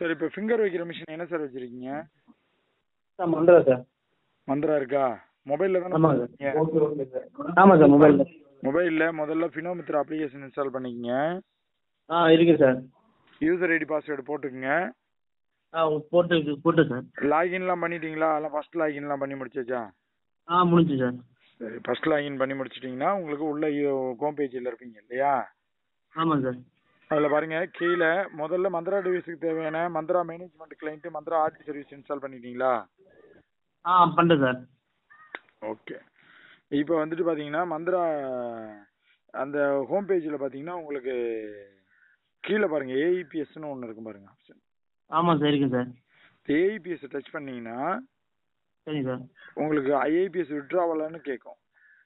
Sir இப்போ finger வைக்கிற machine என்ன சார் வச்சிருக்கீங்க சார் மந்திரா சார் மந்த்ரா இருக்கா மொபைல்ல தானே ஆமாங்க வச்சிருக்கீங்க? சார் ஓகே ஓகே சார் ஆமாம் சார் மொபைலில் மொபைல்ல முதல்ல ஃபினோமித்ரா அப்ளிகேஷன் இன்ஸ்டால் பண்ணிக்கங்க ஆ இருக்கு சார் யூசர் ஐடி பாஸ்வேர்டு போட்டுக்குங்க ஆ போட்டு போட்டு சார் லாகின்லாம் பண்ணிட்டீங்களா எல்லாம் ஃபர்ஸ்ட் லாகின்லாம் பண்ணி முடிச்சாச்சா ஆ முடிஞ்சு சார் சரி ஃபர்ஸ்ட் லாகின் பண்ணி முடிச்சிட்டிங்கன்னா உங்களுக்கு உள்ள ஹோம் பேஜில் இருப்பீங்க இல்லையா ஆமாம் சார் அதில் பாருங்க கீழே முதல்ல மந்த்ரா டிவைஸுக்கு தேவையான Mantra management client Mantra RD service install பண்ணிட்டீங்களா ஆ பண்ணிட்டேன் சார் ஓகே இப்போ வந்துட்டு பார்த்தீங்கன்னா மந்த்ரா அந்த ஹோம் பேஜில் பார்த்தீங்கன்னா உங்களுக்கு கீழே பாருங்க ஏஇபிஎஸ்னு ஒன்று இருக்கும் பாருங்க ஆப்ஷன் ஆமாம் சார் இருக்கு சார் ஏஇபிஎஸ் டச் பண்ணீங்கன்னா சரிங்க சார் உங்களுக்கு ஐஏபிஎஸ் விட்ராவலன்னு கேட்கும்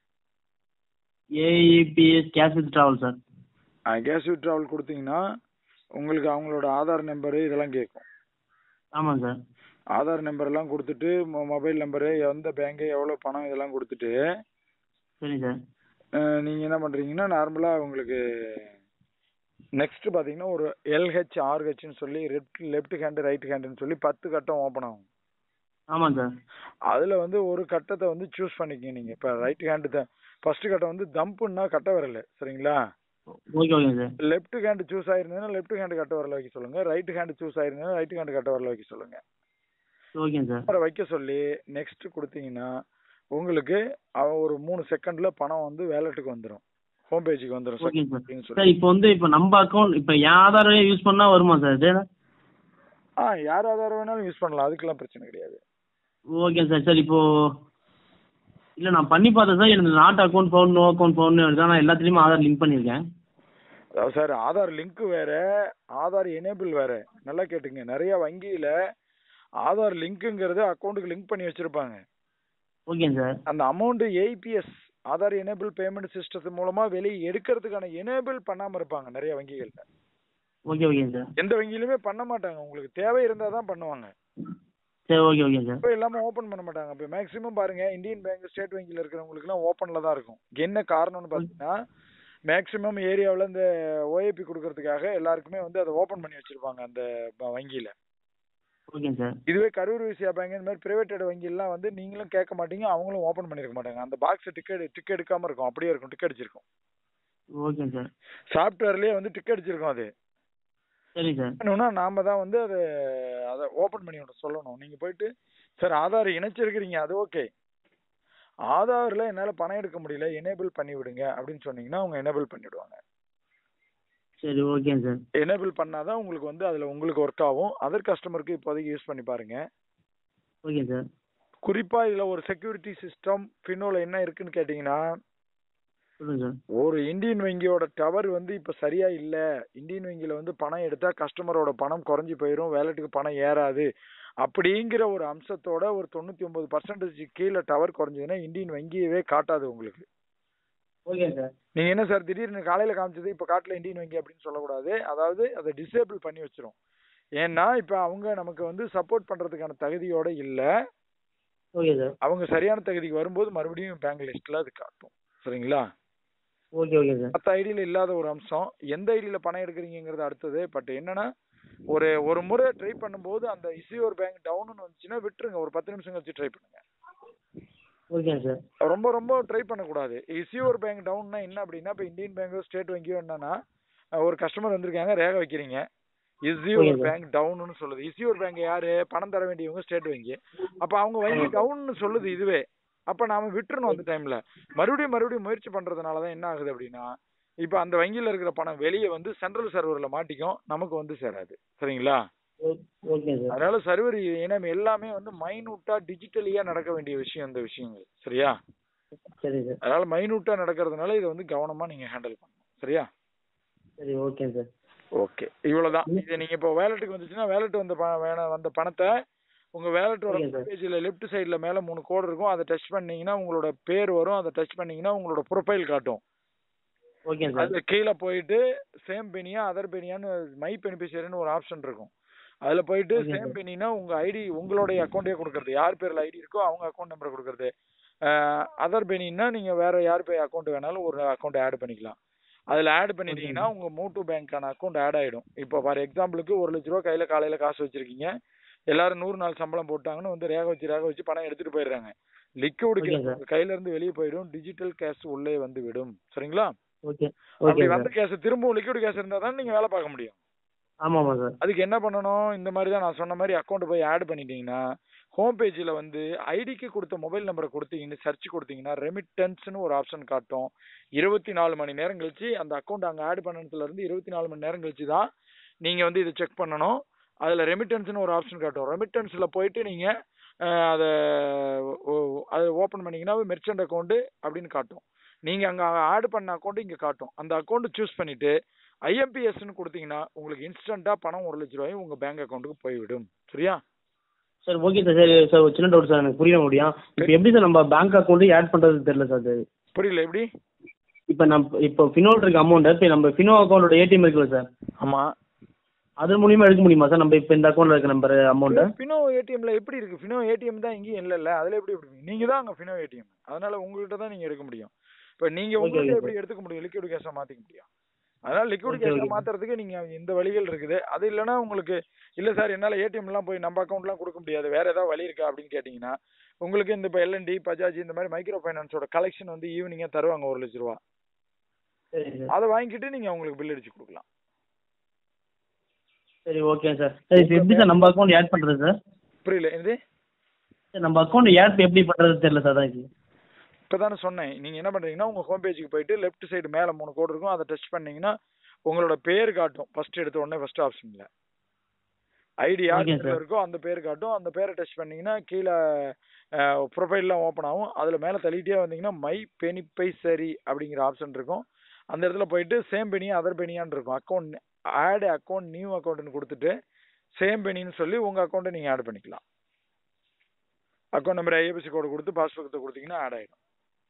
AEPS cash withdrawal sir cash withdrawal கொடுத்தீங்கன்னா உங்களுக்கு அவங்களோட ஆதார் நம்பரு இதெல்லாம் கேட்கும் ஆமாம் சார் ஆதார் நம்பர் எல்லாம் கொடுத்துட்டு மொபைல் நம்பரு எந்த பேங்க் எவ்வளோ பணம் இதெல்லாம் கொடுத்துட்டு சரிங்க சார் அஹ், நீங்க என்ன பண்றீங்கன்னா நார்மலா உங்களுக்கு நெக்ஸ்ட் பாத்தீங்கன்னா ஒரு எல்ஹெச் ஆர்ஹெச்னு சொல்லி லெஃப்ட் லெஃப்ட் ஹேண்டு ரைட் ஹேண்டுன்னு சொல்லி பத்து கட்டம் ஓப்பன் ஆகும் ஆமாம் சார் அதுல வந்து ஒரு கட்டத்தை வந்து சூஸ் பண்ணிக்கங்க நீங்க இப்ப ரைட் ஹேண்டு தான் ஃபர்ஸ்ட் கட்டம் வந்து தம்புன்னா கட்ட வரல சரிங்களா okay okay sir left hand choose ஆயிருந்ததுன்னா லெஃப்ட் ஹேண்டு கட்ட வரல வைக்க சொல்லுங்க ரைட் ஹேண்டு சூஸ் ஆயிருந்ததுன்னா ரைட் ஹேண்டு கட்ட வரல வைக்க சொல்லுங்க ஓகேங்க சார் அப்புறம் வைக்க சொல்லி நெக்ஸ்ட் கொடுத்தீங்கன்னா உங்களுக்கு அவ- ஒரு மூணு செகண்ட்ல பணம் வந்து வேலெட்டுக்கு வந்துடும் ஹோம் பேஜுக்கு வந்துடும் ஓகேங்க சார் அப்படின்னு சார் சொல்லி இப்போ வந்து இப்போ நம்ம அக்கௌண்ட் இப்போ என் ஆதாரே யூஸ் பண்ணால் வருமா சார் இது ஆ யார் ஆதாரம் வேணாலும் யூஸ் பண்ணலாம் அதுக்கெல்லாம் பிரச்சனை கிடையாது ஓகே சார் சார் இப்போ இல்லை நான் பண்ணி பார்த்தேன் சார் எனக்கு not account found no account found தான் நான் எல்லாத்துலேயுமே ஆதார் லிங்க் பண்ணியிருக்கேன் அதாவது சார் ஆதார் லிங்க் வேற ஆதார் எனேபிள் வேற நல்லா கேட்டுங்க நிறைய வங்கியில ஆதார் லிங்க்குங்கிறது அக்கௌண்ட்டுக்கு லிங்க் பண்ணி வச்சிருப்பாங்க ஓகேங்க சார் அந்த amount AEPS Aadhaar enabled payment சிஸ்டத்து மூலமா வெளியே எடுக்கிறதுக்கான எனேபிள் பண்ணாம இருப்பாங்க நிறைய வங்கிகள்ல ஓகே ஓகேங்க சார் எந்த வங்கியிலுமே பண்ண மாட்டாங்க உங்களுக்கு தேவை இருந்தா தான் பண்ணுவாங்க சரி ஓகே ஓகேங்க சார் இப்போ இல்லாம ஓபன் பண்ண மாட்டாங்க இப்போ மேக்ஸிமம் பாருங்க இந்தியன் பேங்க் ஸ்டேட் வங்கியில் இருக்கிறவங்களுக்கு எல்லாம் ஓப்பன்ல தான் இருக்கும் என்ன காரணம்னு பார்த்தீங்கன்னா மேக்ஸிமம் ஏரியாவில் இந்த ஓஏபி கொடுக்கறதுக்காக எல்லாருக்குமே வந்து அதை ஓபன் பண்ணி வச்சிருப்பாங்க அந்த ப- வங்கியில ஓகேங்க சார் இதுவே கரூர் விசியா பேங்க் இந்த மாதிரி பிரைவேட்டட் வங்கியெல்லாம் வந்து நீங்களும் கேட்க மாட்டீங்க அவங்களும் ஓபன் பண்ணிருக்க மாட்டாங்க அந்த பாக்ஸ் டிக்கெட் டிக் எடுக்காம இருக்கும் அப்படியே இருக்கும் டிக் அடிச்சிருக்கும் ஓகேங்க சார் சாஃப்ட்வேர்லயே வந்து டிக் அடிச்சிருக்கும் அது சரிங்க சார் என்னன்னா நாம தான் வந்து அதை அதை ஓபன் பண்ணி விட சொல்லணும் நீங்க போயிட்டு சார் ஆதார் இணைச்சிருக்கிறீங்க அது ஓகே ஆதார்ல என்னால பணம் எடுக்க முடியல எனேபிள் பண்ணி விடுங்க அப்படின்னு சொன்னீங்கன்னா அவங்க எனேபிள் பண்ணி விடுவாங்க சரி ஓகேங்க சார் எனேபிள் பண்ணாதான் உங்களுக்கு வந்து அதுல உங்களுக்கு ஒர்க் ஆகும் அதர் கஸ்டமருக்கு இப்போதைக்கு யூஸ் பண்ணி பாருங்க ஓகேங்க சார் குறிப்பா இதுல ஒரு செக்யூரிட்டி சிஸ்டம் ஃபினோல என்ன இருக்குன்னு கேட்டீங்கன்னா சொல்லுங்க சார் ஒரு இந்தியன் வங்கியோட டவர் வந்து இப்ப சரியா இல்ல இந்தியன் வங்கியில வந்து பணம் எடுத்தா கஸ்டமரோட பணம் குறைஞ்சு போயிரும் வேலெட்டுக்கு பணம் ஏறாது அப்படிங்கிற ஒரு அம்சத்தோட ஒரு தொண்ணூத்தி ஒன்பது பர்சன்டேஜ் கீழே டவர் குறைஞ்சதுன்னா இந்தியன் வங்கியவே காட்டாது உங்களுக்கு ஓகேங்க சார் நீங்க என்ன சார் திடீர்னு காலையில காமிச்சது இப்ப காட்டல இந்தியன் வங்கி அப்படின்னு சொல்லக்கூடாது அதாவது அதை டிசேபிள் பண்ணி வச்சிரும் ஏன்னா இப்ப அவங்க நமக்கு வந்து சப்போர்ட் பண்றதுக்கான தகுதியோட இல்ல ஓகே சார் அவங்க சரியான தகுதிக்கு வரும்போது மறுபடியும் பேங்க் லிஸ்ட்ல அது காட்டும் சரிங்களா ஓகே ஓகே சார் மற்ற ஐடியில இல்லாத ஒரு அம்சம் எந்த ஐடியில பணம் எடுக்கிறீங்கிறது அடுத்தது பட் என்னன்னா ஒரு ஒரு முறை ட்ரை பண்ணும்போது அந்த இசியோர் பேங்க் டவுன்னு வந்துச்சுன்னா விட்டுருங்க ஒரு பத்து நிமிஷம் கழிச்சு ட்ரை பண்ணுங்க ஓகேங்க சார் ரொம்ப ரொம்ப ட்ரை பண்ணக்கூடாது இசியோர் பேங்க் டவுன்னா என்ன அப்படின்னா இப்போ இந்தியன் பேங்கோ ஸ்டேட் வங்கியோ என்னன்னா அஹ் ஒரு கஸ்டமர் வந்திருக்காங்க ரேக வைக்கிறீங்க இசியோர் Okay, sir. பேங்க் டவுன்னு சொல்லுது இசியோர் பேங்க் யாரு பணம் தர வேண்டியவங்க ஸ்டேட் வங்கி அப்ப அவங்க வங்கி டவுன்னு சொல்லுது இதுவே அப்ப நாம விட்டுறணும் அந்த டைம்ல மறுபடியும் மறுபடியும் முயற்சி பண்றதுனால தான் என்ன ஆகுது அப்படின்னா இப்ப அந்த வங்கியில இருக்கிற பணம் வெளியே வந்து சென்ட்ரல் சர்வர்ல மாட்டிக்கும் நமக்கு வந்து சேராது சரிங்களா ஓகே சார் அதனால சர்வர் ஏன்னா எல்லாமே வந்து மைனூட்டா டிஜிட்டலியா நடக்க வேண்டிய விஷயம் இந்த விஷயங்கள் சரியா சரி சார் அதனால மைனூட்டா நடக்கிறதுனால இதை வந்து கவனமா நீங்க ஹேண்டில் பண்ணணும் சரியா சரி ஓகே சார் ஓகே இவ்வளவுதான் இது நீங்க இப்போ வேலெட்டுக்கு வந்துச்சுன்னா வேலெட் வந்த ப- வேண- வந்த பணத்தை உங்க வேலெட்டோட Okay, sir. பேஜ்ல லெஃப்ட் சைடுல மேல மூணு கோடு இருக்கும் அதை டச் பண்ணீங்கன்னா உங்களோட பேர் வரும் அதை டச் பண்ணீங்கன்னா உங்களோட ப்ரொஃபைல் காட்டும் ஓகே சார் அதுல கீழே போயிட்டு சேம் பெனியா அதர் பெனியான்னு மை பெனிஃபிஷியரின்னு ஒரு ஆப்ஷன் இருக்கும் அதுல போயிட்டு Okay, சேம் sir. பெனினா உங்க ஐடி உங்களுடைய அக்கௌண்ட்டே கொடுக்கறது யார் பேர்ல ஐடி இருக்கோ அவங்க அக்கௌண்ட் நம்பர் கொடுக்கறது அதர் பெனின்னா நீங்க வேற யார் பேர் அக்கௌண்ட் வேணாலும் ஒரு அக்கௌண்ட் ஆட் பண்ணிக்கலாம் அதுல ஆட் பண்ணிட்டீங்கன்னா உங்க மூட்டு பேங்க்கான அக்கௌண்ட் ஆட் ஆயிடும் இப்போ ஃபார் எக்ஸாம்பிளுக்கு ஒரு லட்ச ரூபா கையில காலையில காசு வச்சிருக்கீங்க எல்லாரும் நூறு நாள் சம்பளம் போட்டாங்கன்னு வந்து ரேக வச்சு ரேக வச்சு பணம் எடுத்துட்டு போயிடுறாங்க லிக்விட் Okay, கேஷ் கையில இருந்து வெளியே போயிடும் டிஜிட்டல் கேஷ் உள்ளே வந்து விடும் சரிங்களா ஓகே அப்படி ஓகே வந்த சார் கேஷ் திரும்பவும் லிக்விட் கேஷ் இருந்தா தான் நீங்க வேலை பார்க்க முடியும் ஆமாம் ஆமாம் சார் அதுக்கு என்ன பண்ணணும் இந்த மாதிரி தான் நான் சொன்ன மாதிரி அக்கௌண்ட் போய் ஆட் பண்ணிட்டீங்கன்னா ஹோம் பேஜில் வந்து ஐடிக்கு கொடுத்த மொபைல் நம்பரை கொடுத்தீங்கன்னு சர்ச் கொடுத்தீங்கன்னா ரெமிட்டன்ஸ்னு ஒரு ஆப்ஷன் காட்டும் இருபத்தி நாலு மணி நேரம் கழிச்சு அந்த அக்கௌண்ட் அங்கே ஆட் பண்ணதுல இருந்து இருபத்தி நாலு மணி நேரம் கழிச்சு தான் நீங்க வந்து இதை செக் பண்ணணும் அதுல ரெமிட்டன்ஸ்னு ஒரு ஆப்ஷன் காட்டும் ரெமிட்டன்ஸ்ல போயிட்டு நீங்க அஹ், அதை ஓ- அதை ஓபன் பண்ணீங்கன்னா மெர்ச்சன்ட் அக்கௌண்ட் அப்படின்னு காட்டும் நீங்க அங்க ஆட் பண்ண அக்கௌண்ட் இங்க காட்டும் அந்த அக்கௌண்ட் சூஸ் பண்ணிட்டு ஐஎம்பிஎஸ்ன்னு கொடுத்தீங்கன்னா உங்களுக்கு இன்ஸ்டன்டா பணம் ஒரு லட்ச ரூபாயும் உங்க பேங்க் அக்கௌண்ட்டுக்கு போய்விடும் சரியா சார் ஓகே சார் சரி சார் ஒரு சின்ன டவுட் சார் எனக்கு புரிய முடியும் இப்போ எப்படி சார் நம்ம பேங்க் அக்கௌண்ட்டு ஆட் பண்ணுறது தெரியல சார் அது புரியல எப்படி இப்போ நம்ம இப்போ ஃபினோல் இருக்க அமௌண்ட்டை இப்போ நம்ம ஃபினோ அக்கௌண்ட்டோட ஏடிஎம் இருக்குல்ல சார் ஆமா அது மூலியமா எடுக்க முடியுமா சார் நம்ம இப்போ இந்த அக்கௌண்ட்டில் இருக்க நம்பர் அமௌண்ட்டை ஃபினோ ஏடிஎம்ல எப்படி இருக்கு ஃபினோ ஏடிஎம் தான் எங்கேயும் இல்ல அதுல எப்படி எப்படி நீங்க தான் அங்க ஃபினோ ஏடிஎம் அதனால உங்ககிட்ட தான் நீங்க எடுக்க முடியும் இப்போ நீங்க Okay, உங்ககிட்ட okay, எப்படி எடுத்துக்க முடியும் லிக்விட் கேஷா மாத்திக்க முடியும் அதனால லிக்விட் Okay, கேஷா okay. மாத்துறதுக்கு நீங்க இந்த வழிகள் இருக்குது அது இல்லைன்னா உங்களுக்கு இல்ல சார் என்னால ஏடிஎம் எல்லாம் போய் நம்ம அக்கௌண்ட்லாம் கொடுக்க முடியாது வேற ஏதாவது வழி இருக்கா அப்படின்னு கேட்டீங்கன்னா உங்களுக்கு இந்த இப்போ எல்என்டி பஜாஜ் இந்த மாதிரி மைக்ரோ ஃபைனான்ஸோட கலெக்ஷன் வந்து ஈவினிங்கா தருவாங்க ஒரு லட்ச ரூபா சரி சார் அதை வாங்கிக்கிட்டு நீங்க அவங்களுக்கு பில் அடிச்சு கொடுக்கலாம் சரி ஓகே சார் சரி இப்போ எப்படி சார் நம்ம அக்கௌண்ட் ஆட் பண்ணுறது சார் புரியல இது சார் நம்ம அக்கௌண்ட் ஆட் எப்படி பண்ணுறது தெரியல சார் தான் இது இப்பதானே சொன்னேன் நீங்க என்ன பண்றீங்கன்னா உங்க ஹோம் பேஜுக்கு போயிட்டு லெஃப்ட் சைடு மேல மூணு கோடு இருக்கும் அதை டச் பண்ணீங்கன்னா உங்களோட பேர் காட்டும் ஃபர்ஸ்ட் எடுத்த உடனே ஃபர்ஸ்ட் ஆப்ஷன்ல ஐடி யார் Okay, பேர்ல sir. இருக்கோ அந்த பேர் காட்டும் அந்த பேரை டச் பண்ணீங்கன்னா கீழே ப்ரொஃபைல்லாம் ஓப்பன் ஆகும் அதுல மேல தள்ளிட்டே வந்தீங்கன்னா மை பெனிப்பை சரி அப்படிங்கிற ஆப்ஷன் இருக்கும் அந்த இடத்துல போயிட்டு சேம் பெனி அதர் பெனியான்னு இருக்கும் அக்கௌண்ட் ஆட் அக்கௌண்ட் நியூ அக்கௌண்ட்னு கொடுத்துட்டு சேம் பெனின்னு சொல்லி உங்க அக்கௌண்ட்டை நீங்க ஆட் பண்ணிக்கலாம் அக்கௌண்ட் நம்பர் ஐஎஃப்எஸ்சி கோடு கொடுத்து பாஸ்புக்கத்தை கொடுத்தீங்கன்னா ஆட் ஆயிடும்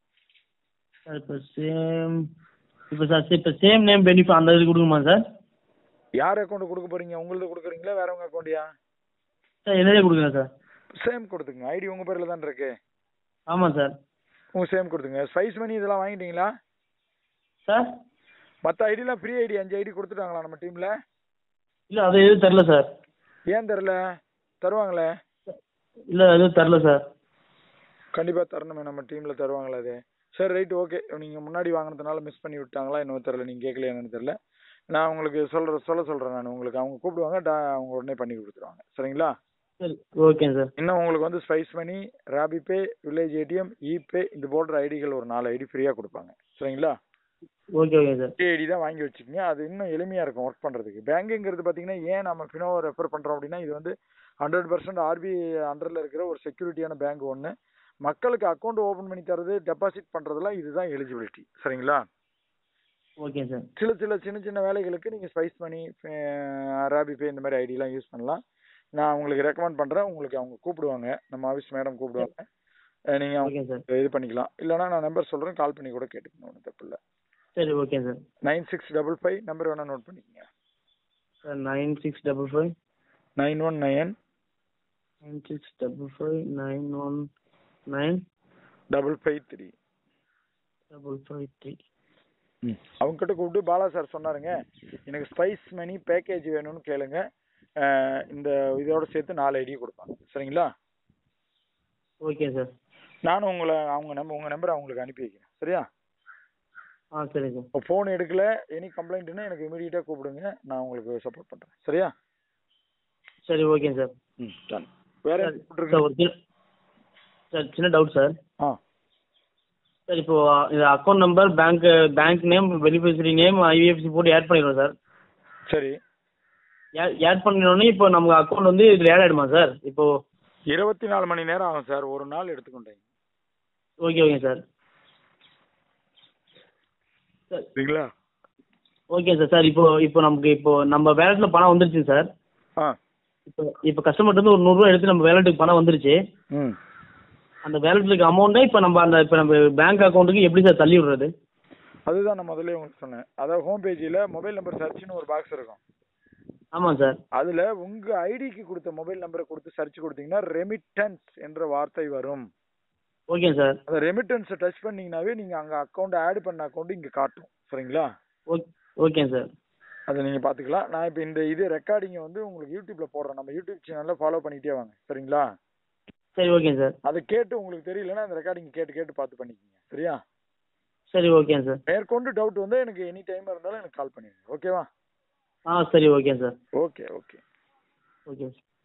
சார் இப்போ சேம் இப்போ சார் இப்போ சேம் நேம் பெனிஃபிட் அந்த இது கொடுக்குமா சார் யார் அக்கௌண்ட் கொடுக்க போறீங்க உங்களது கொடுக்குறீங்களா வேற உங்க அக்கௌண்ட்யா சார் என்னதே கொடுக்குறேன் சார் சேம் கொடுத்துங்க ஐடி உங்க பேர்ல தான் இருக்கு ஆமாம் சார் உங்க சேம் கொடுத்துங்க ஸ்பைஸ் மணி இதெல்லாம் வாங்கிட்டீங்களா சார் மற்ற ஐடிலாம் ஃப்ரீ ஐடி அஞ்சு ஐடி கொடுத்துட்டாங்களா நம்ம டீம்ல இல்லை அது எதுவும் தெரில சார் ஏன் தெரில தருவாங்களே இல்லை எதுவும் தெரில சார் கண்டிப்பா தரணுமே நம்ம டீம்ல தருவாங்களா அது சரி ரைட் ஓகே நீங்க முன்னாடி வாங்கினதுனால மிஸ் பண்ணி விட்டாங்களா இன்னும் தெரியல நீங்க கேட்கல என்னன்னு தெரியல நான் உங்களுக்கு சொல்ற சொல்ல சொல்றேன் நான் உங்களுக்கு அவங்க கூப்பிடுவாங்க டா- அவங்க உடனே பண்ணி கொடுத்துருவாங்க சரிங்களா சரி ஓகேங்க சார் இன்னும் உங்களுக்கு வந்து Spice Money RapiPay village ATM ePay இது போன்ற ஐடிகள் ஒரு நாலு ஐடி ஃப்ரீயா கொடுப்பாங்க சரிங்களா ஓகே ஓகே சார் ஐடி தான் வாங்கி வச்சுக்கோங்க அது இன்னும் எளிமையா இருக்கும் ஒர்க் பண்றதுக்கு பேங்குங்கிறது பாத்தீங்கன்னா ஏன் நம்ம ஃபினோவை ரெஃபர் பண்றோம் அப்படின்னா இது வந்து ஹண்ட்ரட் பர்சன்ட் ஆர்பிஐ அண்டர்ல இருக்கிற ஒரு செக்யூரிட்டியான பேங்க் ஒன்று மக்களுக்கு அக்கௌண்ட் ஓபன் பண்ணி தரது டெபாசிட் பண்றதெல்லாம் இதுதான் எலிஜிபிலிட்டி சரிங்களா ஓகே சார் சில சில சின்ன சின்ன வேலைகளுக்கு நீங்க ஸ்பைஸ் மணி ராபி பே இந்த மாதிரி ஐடிலாம் யூஸ் பண்ணலாம் நான் உங்களுக்கு ரெக்கமெண்ட் பண்றேன் உங்களுக்கு அவங்க கூப்பிடுவாங்க நம்ம ஆஃபீஸ் மேடம் கூப்பிடுவாங்க அஹ் நீங்க ஓகே சார் அவங்க இது பண்ணிக்கலாம் இல்லைன்னா நான் நம்பர் சொல்றேன் கால் பண்ணி கூட கேட்டுக்கணும் ஒன்றும் தப்பு இல்லை சரி okay sir nine six double five number வேணா நோட் பண்ணிக்கங்க sir nine six double five nine one nine nine six double five nine one nine double five three double five three அவங்க கிட்ட கூப்பிட்டு பாலா சார் சொன்னாருங்க எனக்கு ஸ்பைஸ் மணி package வேணும்னு கேளுங்க அஹ் இந்த இதோட சேர்த்து நாலு ஐடி கொடுப்பாங்க சரிங்களா ஓகே சார் நானும் உங்களை அவங்க நம்பர் உங்க நம்பர் அவங்களுக்கு அனுப்பி வைக்கிறேன் சரியா ஆ சரி சார் இப்போ ஃபோன் எடுக்கல எனி கம்ப்ளைண்ட்னா எனக்கு இமீடியட்டா கூப்பிடுங்க நான் உங்களுக்கு சப்போர்ட் பண்றேன் சரியா சரி ஓகே சார் ம் டன் வேற சார் என்ன சார் ஒரு சின்ன சார் சின்ன டவுட் சார் ஆ சார் இப்போ இது account number bank bank name beneficiary name IFSC போட்டு ஆட் பண்ணிடுவோம் சார் சரி ஆட் பண்ணினோடனே இப்போ நமக்கு அக்கௌண்ட் வந்து இதில் ஆட் ஆகிடுமா சார் இப்போ இருபத்தி நாலு மணி நேரம் ஆகும் சார் ஒரு நாள் எடுத்துக்கொண்டேன் ஓகே ஓகே சார் சார் சரிங்களா ஓகே சார் சார் இப்போ இப்போ நமக்கு இப்போ நம்ம வேலெட்டில் பணம் வந்துருச்சு சார் ஆ இப்போ இப்போ கஸ்டமர்ட்ட இருந்து ஒரு நூறுரூவா எடுத்து நம்ம வேலெட்டுக்கு பணம் வந்துருச்சு ம் அந்த வேலெட்டில் இருக்க அமௌண்ட்டை இப்போ நம்ம அந்த இப்போ நம்ம பேங்க் அக்கௌண்ட்டுக்கு எப்படி சார் தள்ளி விடுறது அதுதான் நான் முதல்ல உங்களுக்கு சொன்னேன் அதாவது ஹோம் பேஜில் மொபைல் நம்பர் சர்ச்னு ஒரு பாக்ஸ் இருக்கும் ஆமாம் சார் அதுல உங்க ஐடிக்கு கொடுத்த மொபைல் நம்பரை கொடுத்து சர்ச் கொடுத்தீங்கன்னா ரெமிட்டன்ஸ் என்ற வார்த்தை வரும் ஓகே சார் அந்த ரெமிட்டன்ஸை டச் பண்ணீங்கன்னாவே நீங்க அங்க அக்கௌண்ட் ஆட் பண்ண அக்கௌண்ட் இங்க காட்டும் சரிங்களா ஓக் ஓகே சார் அதை நீங்க பாத்துக்கலாம் நான் இப்போ இந்த இது ரெக்கார்டிங்கை வந்து உங்களுக்கு யூடியூப்ல போடுறேன் நம்ம யூடியூப் சேனல்ல ஃபாலோ பண்ணிட்டே வாங்க சரிங்களா சரி ஓகே சார் அதை கேட்டு உங்களுக்கு தெரியலன்னா அந்த ரெக்கார்டிங் கேட்டு கேட்டு பார்த்து பண்ணிக்கோங்க சரியா சரி ஓகே சார் மேற்கொண்டு டவுட் வந்து எனக்கு எனி டைம் இருந்தாலும் எனக்கு கால் பண்ணிடுங்க ஓகேவா ஆ சரி okay sir okay okay okay sir